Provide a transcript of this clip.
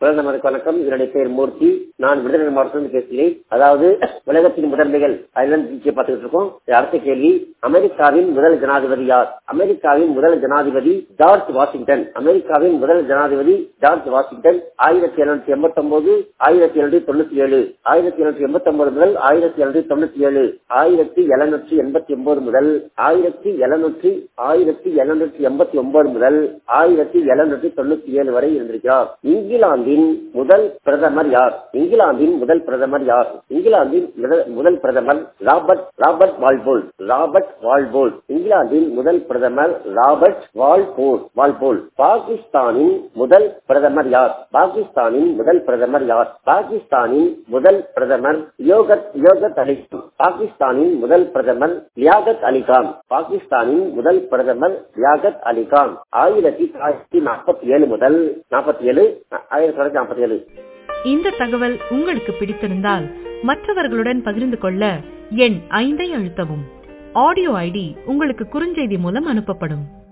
பிரதமருக்கு வணக்கம் என்னுடைய பேர் மூர்த்தி நான் விடுதலை மாவட்டத்தில் பேசுகிறேன் அதாவது உலகத்தின் முதன்மைகள் அதுல பார்த்துக்கிட்டு இருக்கோம் அடுத்த கேள்வி அமெரிக்காவின் முதல் ஜனாதிபதி யார் அமெரிக்காவின் முதல் ஜனாதிபதி ஜார்ஜ் வாஷிங்டன் அமெரிக்காவின் முதல் ஜனாதிபதி ஜார்ஜ் வாஷிங்டன் ஆயிரத்தி எழுநூத்தி எண்பத்தி ஒன்பது ஆயிரத்தி எழுநூத்தி தொண்ணூத்தி ஏழு ஆயிரத்தி எழுநூத்தி எண்பத்தி ஒன்பது முதல் ஆயிரத்தி எழுநூத்தி தொண்ணூத்தி ஏழு ஆயிரத்தி எழுநூற்றி எண்பத்தி ஒன்பது முதல் ஆயிரத்தி எழுநூற்றி ஆயிரத்தி எழுநூற்றி எண்பத்தி ஒன்பது முதல் ஆயிரத்தி எழுநூற்றி தொண்ணூத்தி ஏழு வரை இருந்திருக்கிறார் இங்கிலாந்தின் முதல் பிரதமர் யார் இங்கிலாந்தின் முதல் பிரதமர் யார் இங்கிலாந்தின் முதல் பிரதமர் Robert Robert Walpole Robert Walpole இங்கிலாந்தின் முதல் பிரதமர் ராபர்ட் வால்போல் வால்போல் பாகிஸ்தானின் முதல் பிரதமர் யார் பாகிஸ்தானின் முதல் பிரதமர் யார் பாகிஸ்தானின் முதல் பிரதமர் யோகத் யோகத் அலிகான் பாகிஸ்தானின் முதல் பிரதமர் லியாகத் அலிகான் பாகிஸ்தானின் முதல் பிரதமர் லியாகத் அலிகான் ஆயிரத்தி தொள்ளாயிரத்தி நாற்பத்தி ஏழு முதல் நாற்பத்தி ஏழு ஆயிரத்தி தொள்ளாயிரத்தி நாற்பத்தி ஏழு இந்த தகவல் உங்களுக்கு பிடித்திருந்தால் மற்றவர்களுடன் பகிர்ந்து கொள்ள எண் ஐந்தை அழுத்தவும் ஆடியோ ஐடி உங்களுக்கு குறுஞ்செய்தி மூலம் அனுப்பப்படும்